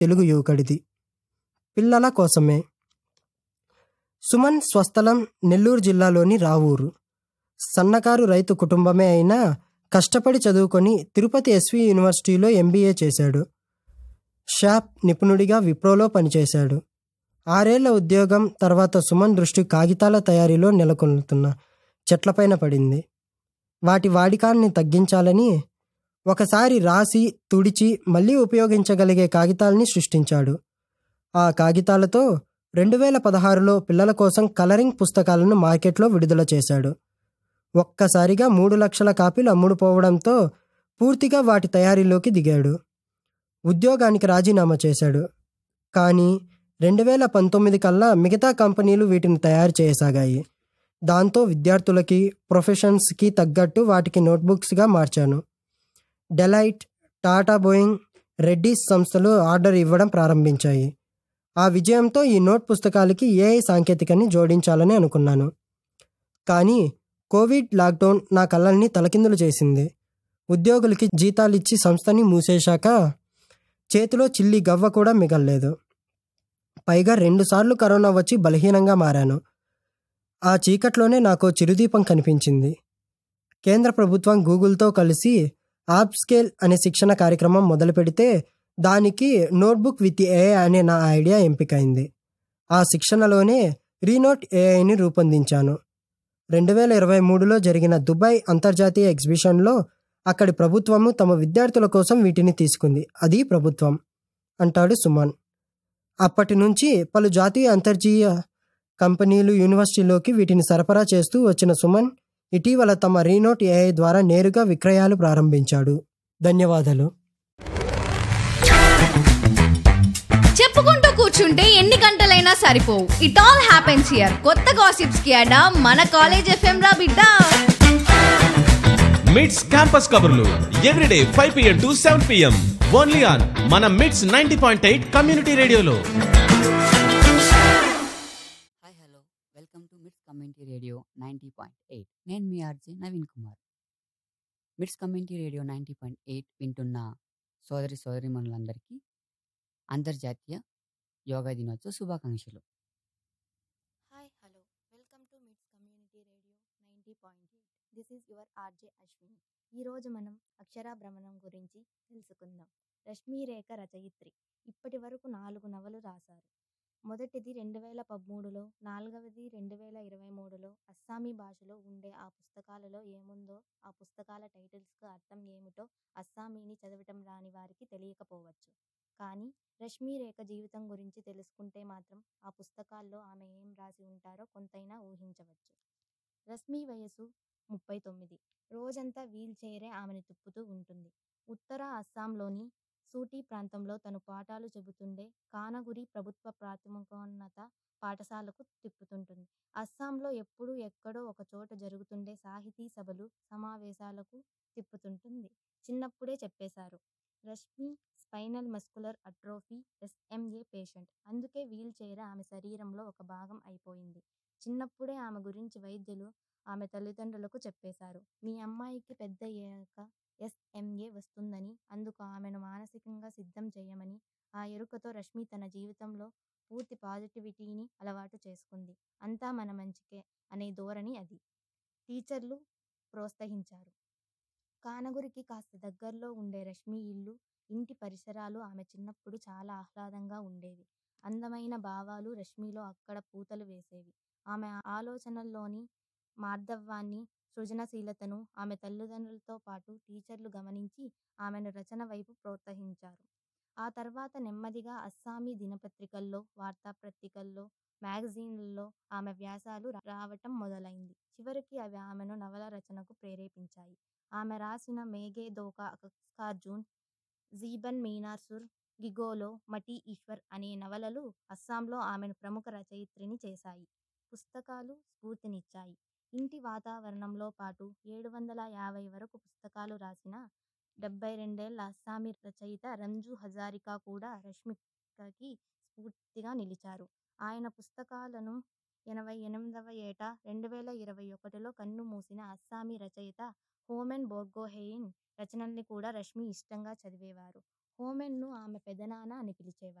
తెలుగు యువకుడిది పిల్లల కోసమే సుమన్ స్వస్థలం నెల్లూరు జిల్లాలోని రావూరు సన్నకారు రైతు కుటుంబమే అయినా కష్టపడి చదువుకొని తిరుపతి ఎస్వి యూనివర్సిటీలో ఎంబీఏ చేశాడు షాప్ నిపుణుడిగా విప్రోలో పనిచేశాడు ఆరేళ్ల ఉద్యోగం తర్వాత సుమన్ దృష్టి కాగితాల తయారీలో నెలకొల్తున్న చెట్లపైన పడింది వాటి వాడికాన్ని తగ్గించాలని ఒకసారి రాసి తుడిచి మళ్ళీ ఉపయోగించగలిగే కాగితాల్ని సృష్టించాడు ఆ కాగితాలతో రెండు వేల పదహారులో పిల్లల కోసం కలరింగ్ పుస్తకాలను మార్కెట్లో విడుదల చేశాడు ఒక్కసారిగా మూడు లక్షల కాపీలు అమ్ముడుపోవడంతో పూర్తిగా వాటి తయారీలోకి దిగాడు ఉద్యోగానికి రాజీనామా చేశాడు కానీ రెండు వేల పంతొమ్మిది కల్లా మిగతా కంపెనీలు వీటిని తయారు చేయసాగాయి దాంతో విద్యార్థులకి ప్రొఫెషన్స్కి తగ్గట్టు వాటికి నోట్బుక్స్గా మార్చాను డెలైట్ టాటా బోయింగ్ రెడ్డీస్ సంస్థలు ఆర్డర్ ఇవ్వడం ప్రారంభించాయి ఆ విజయంతో ఈ నోట్ పుస్తకాలకి ఏఐ సాంకేతికని జోడించాలని అనుకున్నాను కానీ కోవిడ్ లాక్డౌన్ నా కళ్ళల్ని తలకిందులు చేసింది ఉద్యోగులకి జీతాలిచ్చి సంస్థని మూసేశాక చేతిలో చిల్లి గవ్వ కూడా మిగల్లేదు పైగా రెండుసార్లు కరోనా వచ్చి బలహీనంగా మారాను ఆ చీకట్లోనే నాకు చిరుదీపం కనిపించింది కేంద్ర ప్రభుత్వం గూగుల్తో కలిసి ఆప్ స్కేల్ అనే శిక్షణ కార్యక్రమం మొదలు పెడితే దానికి నోట్బుక్ విత్ ఏఐ అనే నా ఐడియా ఎంపికైంది ఆ శిక్షణలోనే రీనోట్ ఏఐని రూపొందించాను రెండు వేల ఇరవై మూడులో జరిగిన దుబాయ్ అంతర్జాతీయ ఎగ్జిబిషన్లో అక్కడి ప్రభుత్వము తమ విద్యార్థుల కోసం వీటిని తీసుకుంది అది ప్రభుత్వం అంటాడు సుమన్ అప్పటి నుంచి పలు జాతీయ అంతర్జీయ కంపెనీలు యూనివర్సిటీలోకి వీటిని సరఫరా చేస్తూ వచ్చిన సుమన్ ఇటీవల తమ రీనోట్ ఏఐ ద్వారా నేరుగా విక్రయాలు ప్రారంభించాడు ధన్యవాదాలు చెప్పుకుంటూ కూర్చుంటే ఎన్ని గంటలైనా సరిపోవు ఇట్ ఆల్ హ్యాపెన్స్ హియర్ కొత్త గాసిప్స్ కి అడా మన కాలేజ్ ఎఫ్ఎం రా బిడ్డ మిడ్స్ క్యాంపస్ కబుర్లు everyday five PM to seven PM only on మన Mids ninety point eight community రేడియోలో hi hello welcome to Mids community radio ninety point eight నేను మీ RJ Naveen Kumar Mids community radio ninety point eight వింటున్న సోదరి సోదరిమణులందరికీ అంతర్జాతీయ యోగా దినోత్సవ శుభాకాంక్షలు hi hello welcome to Mids community radio ninety point eight this is your RJ Ashwini ఈరోజు మనం అక్షరాభ్రమణం గురించి తెలుసుకుందాం రష్మీ రేఖ రచయిత్రి ఇప్పటి వరకు నాలుగు నవలు రాశారు మొదటిది రెండు వేల పదమూడులో నాలుగవది రెండు వేల ఇరవై మూడులో అస్సామీ భాషలో ఉండే ఆ పుస్తకాలలో ఏముందో ఆ పుస్తకాల టైటిల్స్కు అర్థం ఏమిటో అస్సామీని చదవటం రాని వారికి తెలియకపోవచ్చు కానీ రష్మీ రేఖ జీవితం గురించి తెలుసుకుంటే మాత్రం ఆ పుస్తకాల్లో ఆమె ఏం రాసి ఉంటారో కొంతైనా ఊహించవచ్చు రష్మీ వయసు ముప్పై తొమ్మిది రోజంతా వీల్ చైరే ఆమెను తిప్పుతూ ఉంటుంది ఉత్తర అస్సాంలోని సూటీ ప్రాంతంలో తను పాఠాలు చెబుతుండే కానగురి ప్రభుత్వ ప్రాథమికోన్నత పాఠశాలకు తిప్పుతుంటుంది అస్సాంలో ఎప్పుడూ ఎక్కడో ఒక చోట జరుగుతుండే సాహితీ సభలు సమావేశాలకు తిప్పుతుంటుంది చిన్నప్పుడే చెప్పేశారు Rashmi spinal muscular atrophy SMA patient అందుకే వీల్ చైర్ ఆమె శరీరంలో ఒక భాగం అయిపోయింది చిన్నప్పుడే ఆమె గురించి వైద్యులు ఆమె తల్లిదండ్రులకు చెప్పేశారు మీ అమ్మాయికి పెద్ద అయ్యాక ఎస్ఎంఏ వస్తుందని అందుకు ఆమెను మానసికంగా సిద్ధం చేయమని ఆ ఎరుకతో రష్మి తన జీవితంలో పూర్తి పాజిటివిటీని అలవాటు చేసుకుంది అంతా మన మంచికే అనే ధోరణి అది టీచర్లు ప్రోత్సహించారు కానగురికి కాస్త దగ్గరలో ఉండే రష్మి ఇల్లు ఇంటి పరిసరాలు ఆమె చిన్నప్పుడు చాలా ఆహ్లాదంగా ఉండేవి అందమైన భావాలు రష్మిలో అక్కడ పూతలు వేసేవి ఆమె ఆలోచనల్లోని మార్ధవాన్ని సృజనశీలతను ఆమె తల్లిదండ్రులతో పాటు టీచర్లు గమనించి ఆమెను రచన వైపు ప్రోత్సహించారు ఆ తర్వాత నెమ్మదిగా అస్సామీ దినపత్రికల్లో వార్తాపత్రికల్లో మ్యాగజైన్లలో ఆమె వ్యాసాలు రా- రావటం మొదలైంది చివరికి అవి ఆమెను నవల రచనకు ప్రేరేపించాయి ఆమె రాసిన మేఘే దోకా అకస్కార్జూన్ జీబన్ మీనార్సుర్ గిగోలో మటి ఈశ్వర్ అనే నవలలు అస్సాంలో ఆమెను ప్రముఖ రచయిత్రిని చేశాయి పుస్తకాలు స్ఫూర్తినిచ్చాయి ఇంటి వాతావరణంలో పాటు ఏడు వందల యాభై వరకు పుస్తకాలు రాసిన డెబ్బై రెండేళ్ల అస్సామీ రచయిత రంజు హజారికా కూడా రష్మికకి స్ఫూర్తిగా నిలిచారు ఆయన పుస్తకాలను ఎనభై ఎనిమిదవ ఏట రెండు వేల ఇరవై ఒకటిలో కన్ను మూసిన అస్సామీ రచయిత హోమెన్ బోర్గోహెయిన్ రచనల్ని కూడా రష్మి ఇష్టంగా చదివేవారు ఓమెన్ను ఆమె పెదనాన్న అని పిలిచేవారు